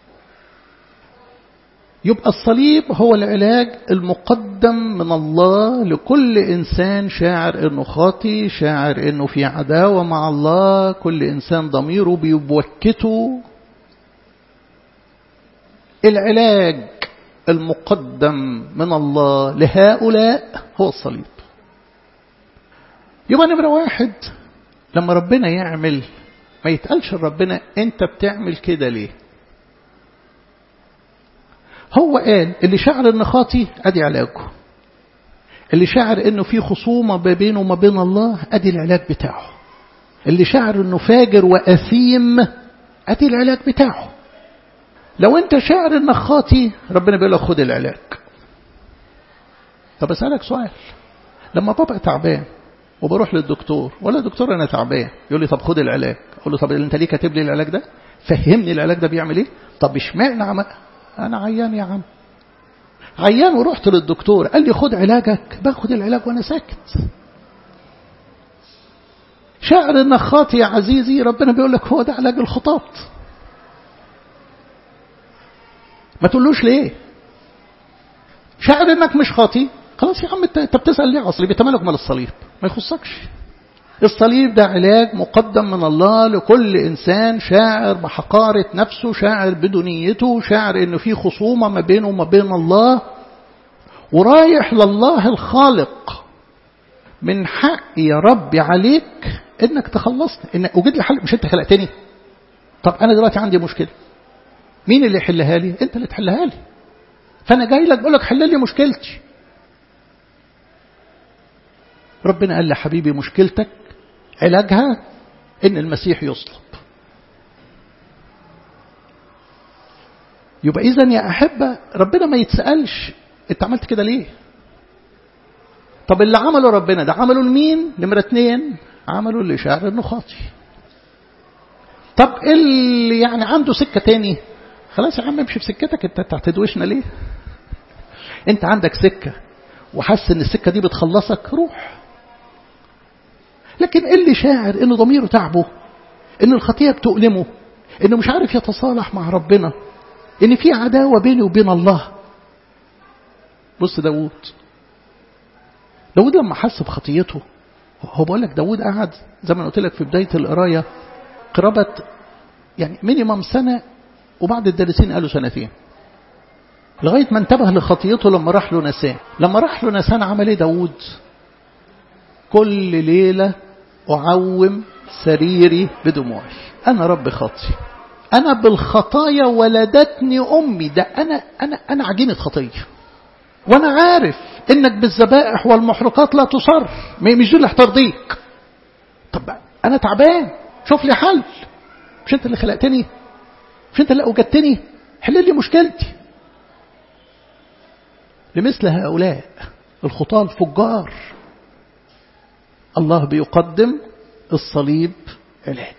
A: يبقى الصليب هو العلاج المقدم من الله لكل إنسان شاعر إنه خاطي شاعر إنه في عداوة مع الله كل إنسان ضميره بيبوكته العلاج المقدم من الله لهؤلاء هو الصليب يبقى نمرة واحد لما ربنا يعمل ما يتقالش لربنا انت بتعمل كده ليه هو قال اللي شعر ان خاطي ادي علاجه اللي شعر انه في خصومة ما بينه وما بين الله ادي العلاج بتاعه اللي شعر انه فاجر واثيم ادي العلاج بتاعه لو انت شاعر انك خاطي ربنا بيقول لك خد العلاج طب اسالك سؤال لما ببقى تعبان وبروح للدكتور ولا دكتور انا تعبان يقول لي طب خد العلاج اقول له طب انت ليه كاتب لي العلاج ده فهمني العلاج ده بيعمل ايه طب اشمعنى عم... انا عيان يا عم عيان ورحت للدكتور قال لي خد علاجك باخد العلاج وانا ساكت شاعر انك خاطي يا عزيزي ربنا بيقول لك هو ده علاج الخطاط ما تقولوش ليه شاعر انك مش خاطي خلاص يا عم انت بتسال ليه اصلي بيتملك مال الصليب ما يخصكش الصليب ده علاج مقدم من الله لكل إنسان شاعر بحقارة نفسه شاعر بدنيته شاعر إنه في خصومة ما بينه وما بين الله ورايح لله الخالق من حق يا ربي عليك إنك تخلصني إن وجد لي حل مش أنت خلقتني طب أنا دلوقتي عندي مشكلة مين اللي يحلها لي أنت اللي تحلها لي فأنا جاي لك بقول لك حل لي مشكلتي ربنا قال لي حبيبي مشكلتك علاجها ان المسيح يصلب يبقى إذا يا أحبة ربنا ما يتسألش أنت عملت كده ليه طب اللي عمله ربنا ده عمله لمين نمرة اتنين عمله اللي شاعر انه خاطي طب اللي يعني عنده سكة تاني خلاص يا عم امشي في سكتك انت هتدوشنا ليه انت عندك سكة وحس ان السكة دي بتخلصك روح لكن اللي شاعر انه ضميره تعبه ان الخطية بتؤلمه انه مش عارف يتصالح مع ربنا ان في عداوة بيني وبين الله بص داود داود لما حس بخطيته هو بقول لك داود قعد زي ما قلت لك في بداية القراية قرابة يعني مينيمم سنة وبعد الدارسين قالوا سنتين لغاية ما انتبه لخطيته لما راح له نسان لما راح له نسان عمل ايه داود كل ليلة أعوم سريري بدموعي أنا رب خاطي أنا بالخطايا ولدتني أمي ده أنا أنا أنا عجينة خطية وأنا عارف إنك بالذبائح والمحرقات لا تصر مش دي اللي هترضيك طب أنا تعبان شوف لي حل مش أنت اللي خلقتني مش أنت اللي أوجدتني حل لي مشكلتي لمثل هؤلاء الخطاة الفجار الله بيقدم الصليب علاج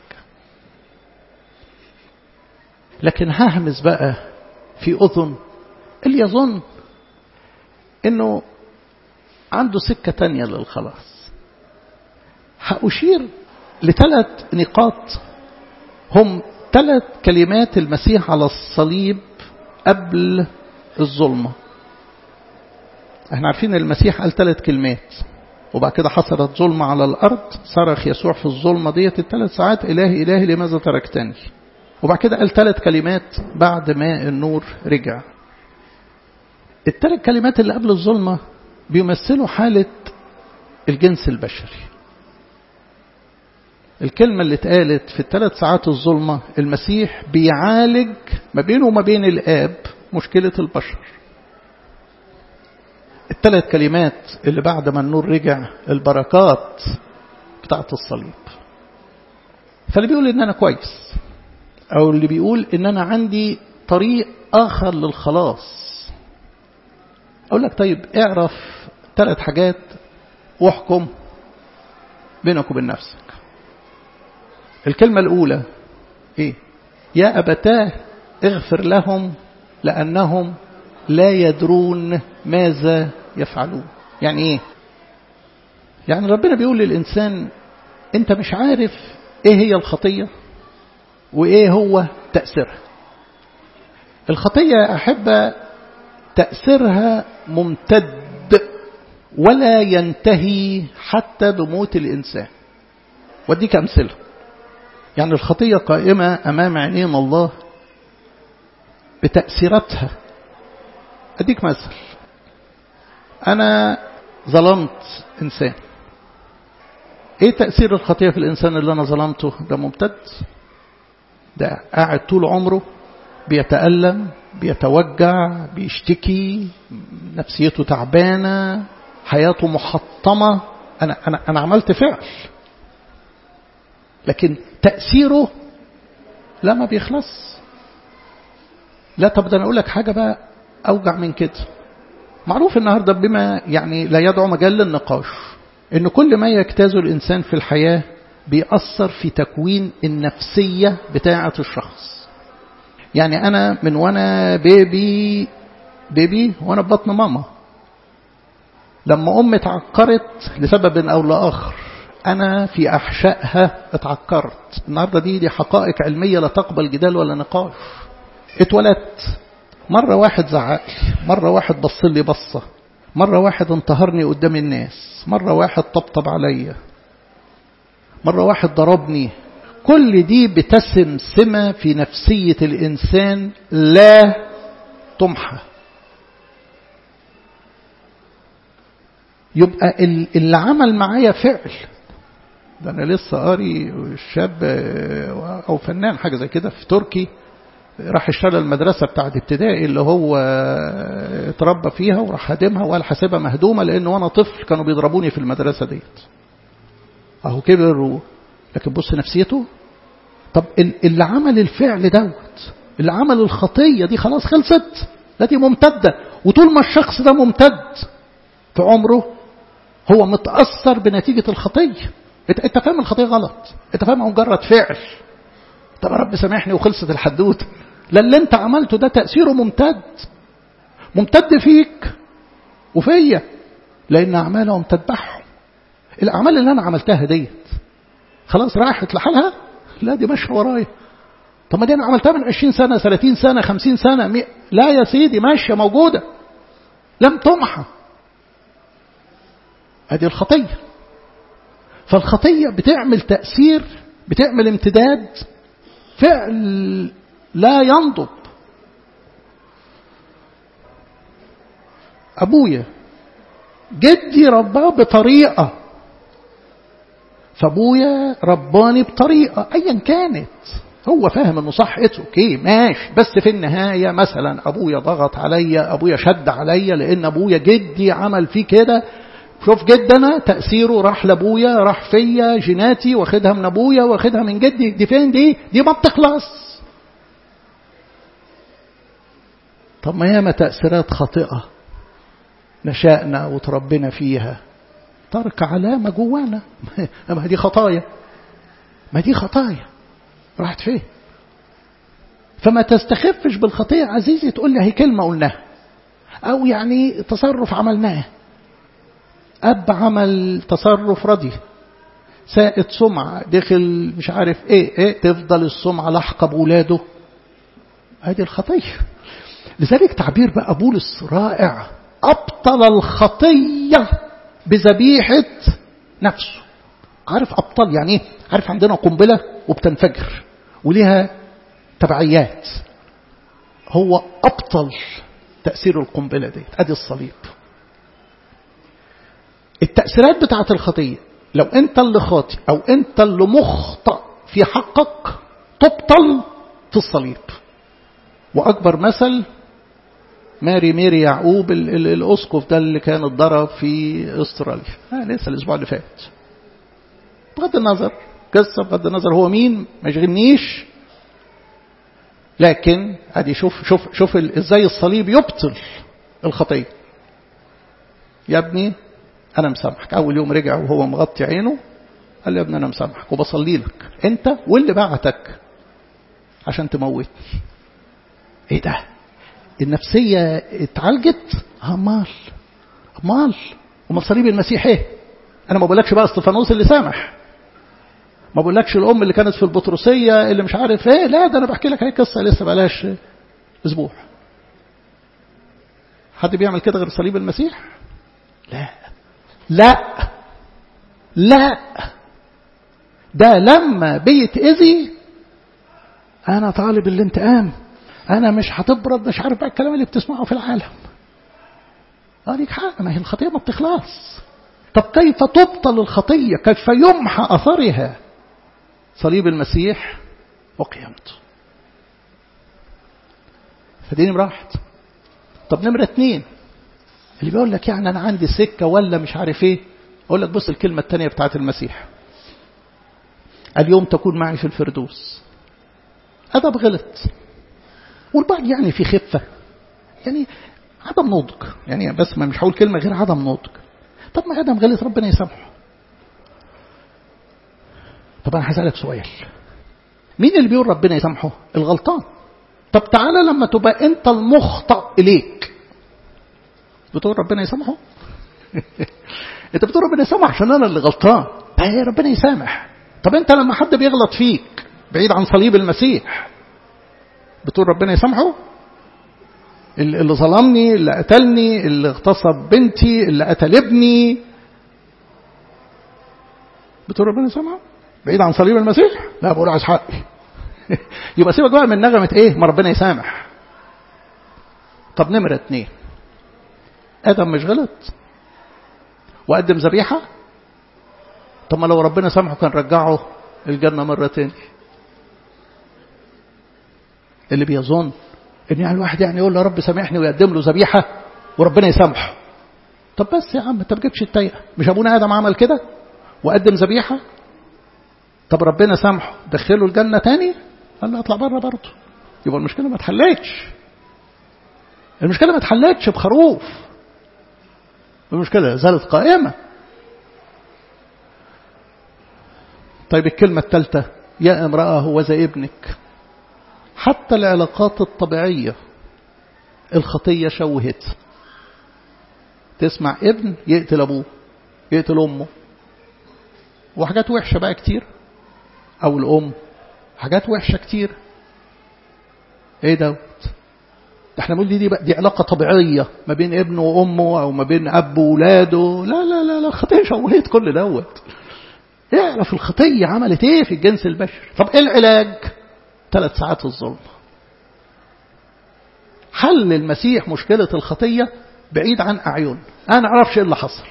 A: لكن ههمس بقى في أذن اللي يظن انه عنده سكة تانية للخلاص هأشير لثلاث نقاط هم ثلاث كلمات المسيح على الصليب قبل الظلمة احنا عارفين المسيح قال ثلاث كلمات وبعد كده حصلت ظلمة على الأرض صرخ يسوع في الظلمة ديت الثلاث ساعات إلهي إلهي لماذا تركتني وبعد كده قال ثلاث كلمات بعد ما النور رجع الثلاث كلمات اللي قبل الظلمة بيمثلوا حالة الجنس البشري الكلمة اللي اتقالت في الثلاث ساعات الظلمة المسيح بيعالج ما بينه وما بين الآب مشكلة البشر الثلاث كلمات اللي بعد ما النور رجع البركات بتاعت الصليب فاللي بيقول ان انا كويس او اللي بيقول ان انا عندي طريق اخر للخلاص اقول لك طيب اعرف ثلاث حاجات واحكم بينك وبين نفسك الكلمة الأولى إيه يا أبتاه اغفر لهم لأنهم لا يدرون ماذا يفعلون يعني إيه يعني ربنا بيقول للإنسان أنت مش عارف إيه هي الخطية وإيه هو تأثيرها الخطية يا أحبة تأثيرها ممتد ولا ينتهي حتى بموت الإنسان وديك أمثلة يعني الخطية قائمة أمام عينين الله بتأثيراتها أديك مثل أنا ظلمت إنسان إيه تأثير الخطية في الإنسان اللي أنا ظلمته ده ممتد ده قاعد طول عمره بيتألم بيتوجع بيشتكي نفسيته تعبانة حياته محطمة أنا, أنا, أنا عملت فعل لكن تأثيره لا ما بيخلص لا طب ده أنا أقول لك حاجة بقى أوجع من كده معروف النهاردة بما يعني لا يدعو مجال للنقاش إن كل ما يجتازه الإنسان في الحياة بيأثر في تكوين النفسية بتاعة الشخص يعني أنا من وأنا بيبي بيبي وأنا ببطن ماما لما أمي اتعكرت لسبب أو لآخر أنا في أحشائها اتعكرت النهاردة دي دي حقائق علمية لا تقبل جدال ولا نقاش اتولدت مرة واحد زعق لي مرة واحد بص لي بصة مرة واحد انتهرني قدام الناس مرة واحد طبطب عليا مرة واحد ضربني كل دي بتسم سمة في نفسية الإنسان لا تمحى يبقى اللي عمل معايا فعل ده أنا لسه قاري شاب أو فنان حاجة زي كده في تركي راح اشتغل المدرسة بتاعت ابتدائي اللي هو اتربى فيها وراح هدمها وقال حاسبها مهدومة لأن وأنا طفل كانوا بيضربوني في المدرسة ديت أهو كبر و... لكن بص نفسيته طب اللي عمل الفعل دوت اللي عمل الخطية دي خلاص خلصت لا دي ممتدة وطول ما الشخص ده ممتد في عمره هو متأثر بنتيجة الخطية انت فاهم الخطية غلط انت فاهم مجرد فعل طب يا رب سامحني وخلصت الحدوته لا اللي انت عملته ده تأثيره ممتد ممتد فيك وفيا لأن أعمالهم تذبحهم الأعمال اللي أنا عملتها ديت خلاص راحت لحالها لا دي ماشية ورايا طب ما دي أنا عملتها من 20 سنة 30 سنة 50 سنة مي... لا يا سيدي ماشية موجودة لم تمحى هذه الخطية فالخطية بتعمل تأثير بتعمل امتداد فعل لا ينضب أبويا جدي رباه بطريقة فأبويا رباني بطريقة أيا كانت هو فاهم انه صح اتس اوكي ماشي بس في النهايه مثلا ابويا ضغط عليا ابويا شد عليا لان ابويا جدي عمل فيه كده شوف جدنا تاثيره راح لابويا راح فيا جيناتي واخدها من ابويا واخدها من جدي دي فين دي دي ما بتخلص طب ما ياما تاثيرات خاطئه نشأنا وتربينا فيها ترك علامه جوانا ما دي خطايا ما دي خطايا راحت فين فما تستخفش بالخطيئة عزيزي تقول لي هي كلمة قلناها أو يعني تصرف عملناه أب عمل تصرف ردي ساءت سمعة دخل مش عارف ايه ايه تفضل السمعة لاحقة بولاده هذه الخطية لذلك تعبير بقى بولس رائع أبطل الخطية بذبيحة نفسه عارف أبطل يعني ايه عارف عندنا قنبلة وبتنفجر وليها تبعيات هو أبطل تأثير القنبلة دي أدي الصليب التأثيرات بتاعة الخطية لو أنت اللي خاطئ أو أنت اللي مخطئ في حقك تبطل في الصليب وأكبر مثل ماري ميري يعقوب ال ال الأسقف ده اللي كان اتضرب في استراليا آه لسه الأسبوع اللي فات بغض النظر قصة بغض النظر هو مين ما يشغلنيش لكن ادي شوف شوف شوف ازاي الصليب يبطل الخطيه يا ابني انا مسامحك اول يوم رجع وهو مغطي عينه قال لي يا ابني انا مسامحك وبصلي لك انت واللي بعتك عشان تموتني ايه ده النفسيه اتعالجت امال امال امال صليب المسيح ايه انا ما بقولكش بقى استفانوس اللي سامح ما بقولكش الام اللي كانت في البطرسيه اللي مش عارف ايه لا ده انا بحكي لك هي قصه لسه بلاش اسبوع حد بيعمل كده غير صليب المسيح لا لا لا ده لما بيتأذي انا طالب الانتقام انا مش هتبرد مش عارف بقى الكلام اللي بتسمعه في العالم اه ليك حق ما هي الخطيه ما بتخلص طب كيف تبطل الخطيه كيف يمحى اثرها صليب المسيح وقيامته فدي نمرة واحد طب نمرة اتنين اللي بيقول لك يعني أنا عندي سكة ولا مش عارف إيه أقول لك بص الكلمة التانية بتاعت المسيح اليوم تكون معي في الفردوس أدب غلط والبعض يعني في خفة يعني عدم نضج يعني بس ما مش هقول كلمة غير عدم نضج طب ما آدم غلط ربنا يسامحه طب أنا هسألك سؤال مين اللي بيقول ربنا يسامحه الغلطان طب تعالى لما تبقى أنت المخطئ إليك بتقول ربنا يسامحه أنت بتقول ربنا يسامح عشان أنا اللي غلطان طيب ربنا يسامح طب أنت لما حد بيغلط فيك بعيد عن صليب المسيح بتقول ربنا يسامحه اللي ظلمني اللي قتلني اللي اغتصب بنتي اللي قتل ابني بتقول ربنا يسامحه بعيد عن صليب المسيح لا بقول عايز حقي يبقى سيبك بقى من نغمة ايه ما ربنا يسامح طب نمرة اتنين ادم مش غلط وقدم ذبيحة طب ما لو ربنا سامحه كان رجعه الجنة مرة تاني اللي بيظن ان يعني الواحد يعني يقول له رب سامحني ويقدم له ذبيحة وربنا يسامحه طب بس يا عم انت ما تجيبش التايقة مش ابونا ادم عمل كده وقدم ذبيحة طب ربنا سامحه دخله الجنة تاني قال له اطلع بره برضه يبقى المشكلة ما اتحلتش المشكلة ما اتحلتش بخروف المشكلة زالت قائمة طيب الكلمة الثالثة يا امرأة هو زي ابنك حتى العلاقات الطبيعية الخطية شوهت تسمع ابن يقتل أبوه يقتل أمه وحاجات وحشة بقى كتير أو الأم حاجات وحشة كتير ايه دوت ده احنا بنقول دي, دي, دي علاقة طبيعية ما بين ابنه وأمه أو ما بين أب وولاده لا لا لا لا الخطية شوهت كل دوت اعرف الخطية عملت ايه في الجنس البشري طب ايه العلاج ثلاث ساعات الظلم حل المسيح مشكلة الخطية بعيد عن أعين أنا نعرفش ايه اللي حصل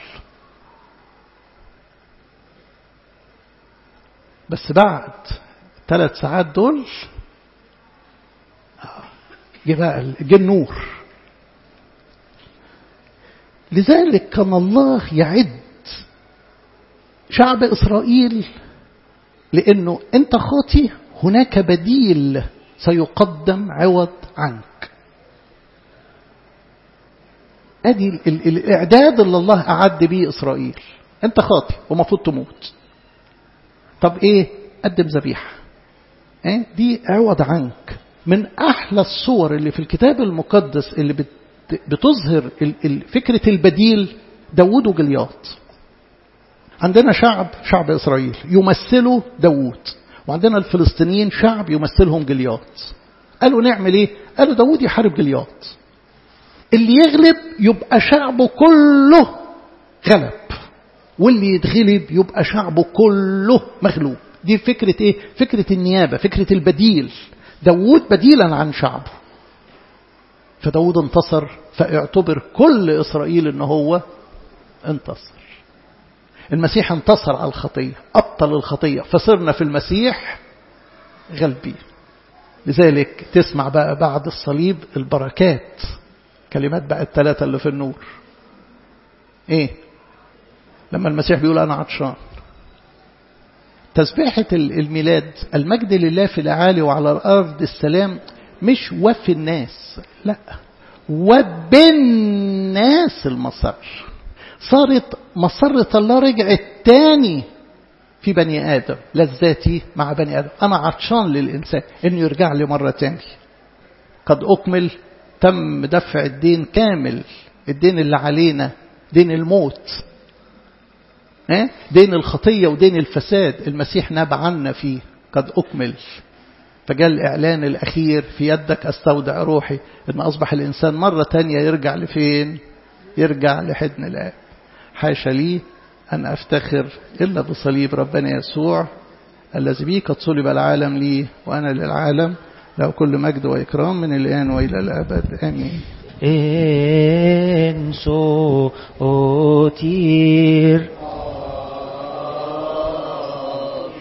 A: بس بعد ثلاث ساعات دول جه بقى جه النور لذلك كان الله يعد شعب إسرائيل لأنه أنت خاطي هناك بديل سيقدم عوض عنك ادي الاعداد اللي الله اعد به اسرائيل انت خاطي ومفروض تموت طب ايه قدم ذبيحه ايه دي عوض عنك من احلى الصور اللي في الكتاب المقدس اللي بت بتظهر فكره البديل داوود وجلياط عندنا شعب شعب اسرائيل يمثله داوود وعندنا الفلسطينيين شعب يمثلهم جلياط قالوا نعمل ايه قالوا داوود يحارب جلياط اللي يغلب يبقى شعبه كله غلب واللي يتغلب يبقى شعبه كله مغلوب دي فكرة ايه فكرة النيابة فكرة البديل داود بديلا عن شعبه فداود انتصر فاعتبر كل إسرائيل ان هو انتصر المسيح انتصر على الخطية أبطل الخطية فصرنا في المسيح غلبين لذلك تسمع بقى بعد الصليب البركات كلمات بقى الثلاثة اللي في النور ايه لما المسيح بيقول انا عطشان تسبيحة الميلاد المجد لله في الأعالي وعلى الأرض السلام مش وفي الناس لا وبالناس المسار صارت مسرة الله رجعت تاني في بني آدم لذاتي مع بني آدم أنا عطشان للإنسان إنه يرجع لي مرة تاني قد أكمل تم دفع الدين كامل الدين اللي علينا دين الموت دين الخطية ودين الفساد المسيح ناب عنا فيه قد أكمل فجاء الإعلان الأخير في يدك أستودع روحي إن أصبح الإنسان مرة تانية يرجع لفين يرجع لحضن الآب حاشا لي أن أفتخر إلا بصليب ربنا يسوع الذي به قد صلب العالم لي وأنا للعالم له كل مجد وإكرام من الآن وإلى الأبد آمين
B: إن صوتير